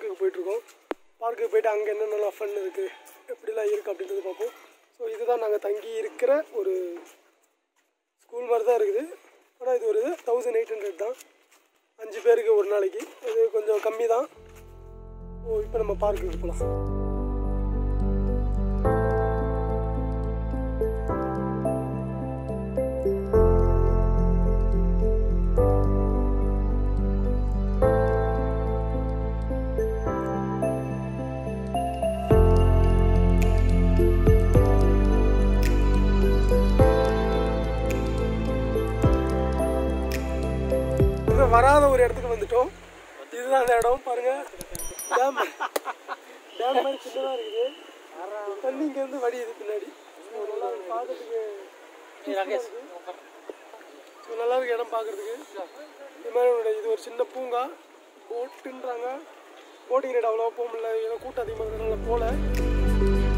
பார்க்குக்கு போயிட்டுருக்கோம் பார்க்குக்கு போயிட்டு அங்கே என்னென்னலாம் ஃபன் இருக்குது எப்படிலாம் இருக்குது அப்படின்றது பார்ப்போம் ஸோ இதுதான் நாங்கள் தங்கி இருக்கிற ஒரு ஸ்கூல் மாதிரி தான் இருக்குது ஆனால் இது ஒரு இது தௌசண்ட் எயிட் ஹண்ட்ரட் தான் அஞ்சு பேருக்கு ஒரு நாளைக்கு இது கொஞ்சம் கம்மி தான் ஓ இப்போ நம்ம பார்க்குக்கு போகலாம் இது வராத ஒரு இடத்துக்கு வந்துட்டோம் இதுதான் அந்த இடம் பாருங்க டேம் டேம் மாதிரி சின்னதாக இருக்குது தண்ணி இங்கேருந்து வடியுது பின்னாடி So, நல்லா இருக்கு பார்க்கறதுக்கு So, நல்லா இருக்கு இடம் பார்க்கறதுக்கு இது மாதிரி ஒரு இது ஒரு சின்ன பூங்கா போட்டுன்றாங்க போட்டிங் ரைட் அவ்வளோவா போக முடியல ஏன்னா கூட்டம் அதிகமாக இருக்கிறதுனால போகல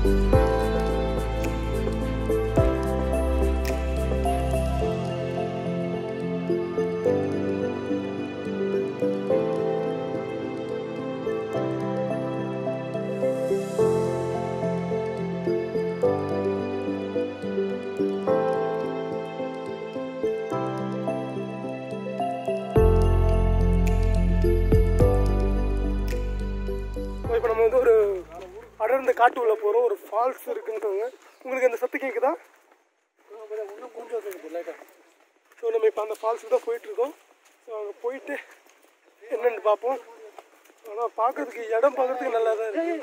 இப்போ நம்ம வந்து ஒரு அடர்ந்த காட்டு உள்ள போகிறோம் ஒரு ஃபால்ஸ் இருக்குன்றாங்க உங்களுக்கு அந்த சத்து கேட்குதா இன்னும் கொஞ்சம் கேட்குது லைட்டாக ஸோ நம்ம இப்போ அந்த ஃபால்ஸுக்கு தான் போயிட்டுருக்கோம் ஸோ அங்கே போயிட்டு என்னென்னு பார்ப்போம் ஆனால் பார்க்கறதுக்கு இடம் பார்க்கறதுக்கு நல்லா தான் இருக்கு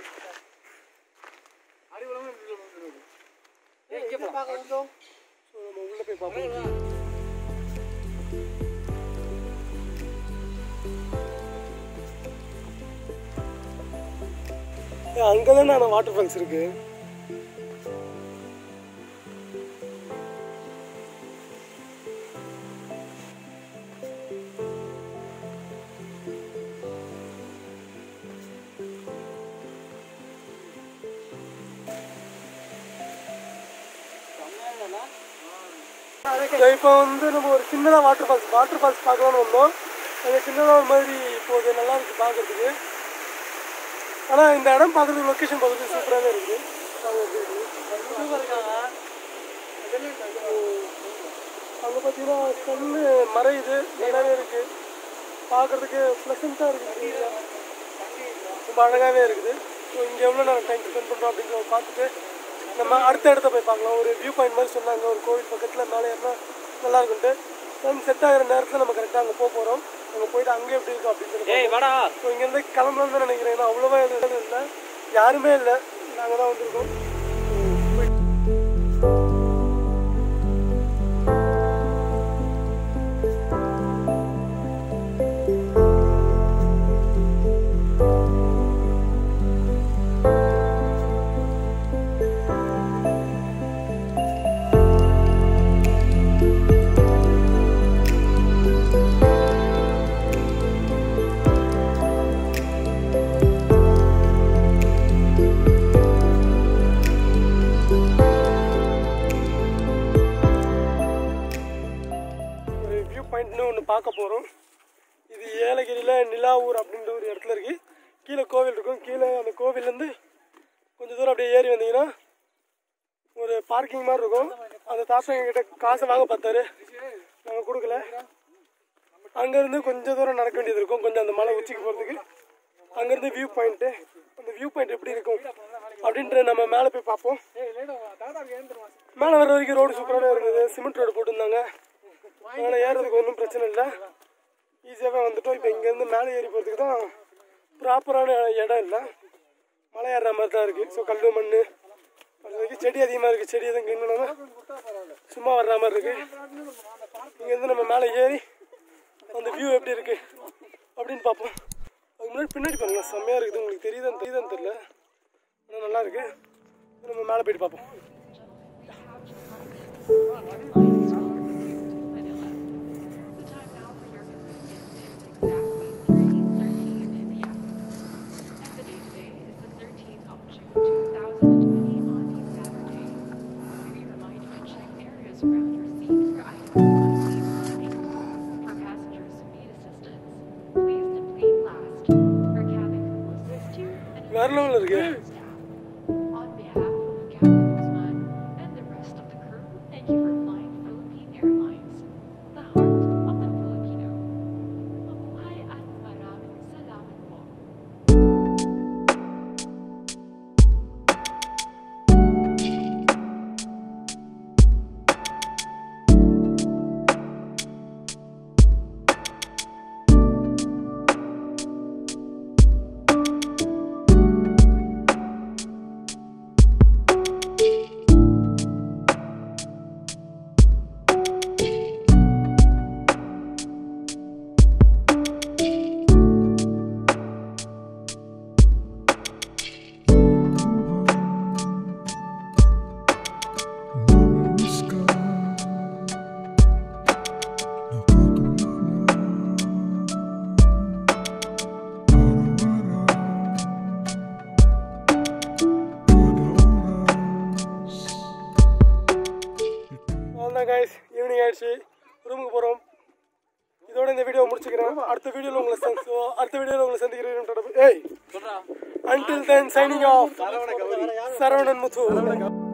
ஸோ நம்ம உள்ளே போய் பார்ப்போம் அங்கே தானே ஆனால் வாட்டர் ஃபால்ஸ் இருக்கு இப்போ வந்து நம்ம ஒரு சின்னதாக வாட்டர் ஃபால்ஸ் வாட்டர் ஃபால்ஸ் பார்க்கலாம்னு வந்தோம் அது சின்னதாக ஒரு மாதிரி போகுது நல்லா இருக்கு பார்க்கறதுக்கு ஆனால் இந்த இடம் பார்க்குறது லொக்கேஷன் பார்க்குறது சூப்பராகவே இருக்குது அங்கே பார்த்தீங்கன்னா கண்ணு மறையுது நல்லாவே இருக்குது பார்க்குறதுக்கு ப்ளசண்ட்டாக இருக்குது ரொம்ப அழகாகவே இருக்குது ஸோ இங்கே எவ்வளோ நேரம் டைம் ஸ்பெண்ட் பண்ணுறோம் அப்படிங்கிறத பார்த்துட்டு நம்ம அடுத்த இடத்த போய் பார்க்கலாம் ஒரு வியூ பாயிண்ட் மாதிரி சொன்னாங்க ஒரு கோவில் பக்கத்தில் மேலே ஏறினா நல்லா இருக்குன்ட்டு டைம் செட் ஆகிற நேரத்தில் நம்ம கரெக்டாக அங்கே போக போகிறோம் அங்கே போயிட்டு அங்கே எப்படி இருக்கும் அப்படின்னு சொல்லி ஏய் வாடா ஸோ இங்கேருந்து கிளம்பலாம் தான் நினைக்கிறேன் ஏன்னா அவ்வளோவா எதுவும் இல்லை யாருமே இல்லை நாங்கள் தான் வந்திருக்கோம் ஒரு வியூ பாயிண்ட்னு ஒன்று பார்க்க போகிறோம் இது ஏலகிரியில் நிலாவூர் அப்படின்ற ஒரு இடத்துல இருக்குது கீழே கோவில் இருக்கும் கீழே அந்த கோவில்லேருந்து கொஞ்சம் தூரம் அப்படியே ஏறி வந்தீங்கன்னா ஒரு பார்க்கிங் மாதிரி இருக்கும் அந்த தாத்தா எங்கிட்ட காசை வாங்க பார்த்தாரு நாங்கள் கொடுக்கல அங்கேருந்து கொஞ்சம் தூரம் நடக்க வேண்டியது இருக்கும் கொஞ்சம் அந்த மலை உச்சிக்கு போகிறதுக்கு அங்கேருந்து வியூ பாயிண்ட்டு அந்த வியூ பாயிண்ட் எப்படி இருக்கும் அப்படின்ற நம்ம மேலே போய் பார்ப்போம் மேலே வர வரைக்கும் ரோடு சூப்பராகவே இருந்தது சிமெண்ட் ரோடு போட்டிருந்தாங்க அதனால் ஏறுறதுக்கு ஒன்றும் பிரச்சனை இல்லை ஈஸியாகவே வந்துட்டோம் இப்போ இங்கேருந்து மேலே ஏறி போகிறதுக்கு தான் ப்ராப்பரான இடம் இல்லை மலை ஏறுற மாதிரி தான் இருக்குது ஸோ கல் மண் அது வரைக்கும் செடி அதிகமாக இருக்குது செடி எதுவும் கிண்ணணும்னா சும்மா வர்ற மாதிரி இருக்குது இங்கேருந்து நம்ம மேலே ஏறி அந்த வியூ எப்படி இருக்குது அப்படின்னு பார்ப்போம் அதுக்கு முன்னாடி பின்னாடி பாருங்க செம்மையாக இருக்குது உங்களுக்கு தெரியுதான்னு தெரியுதான்னு தெரியல ஆனால் நல்லா இருக்குது நம்ம மேலே போயிட்டு பார்ப்போம் இருக்கு On behalf of Captain Usman and the rest of the crew, thank you for flying Philippine Airlines, the heart of the Filipino. Mabuhay at maraming salamat po. அவ்வளோதான் கைஸ் ஈவினிங் ஆயிடுச்சு ரூமுக்கு போகிறோம் இதோட இந்த வீடியோ முடிச்சுக்கிறேன் அடுத்த வீடியோவில் உங்களை சந்தி so, அடுத்த வீடியோவில் உங்களை சந்திக்கிறேன் ஏய் until then signing off Saravanan முத்து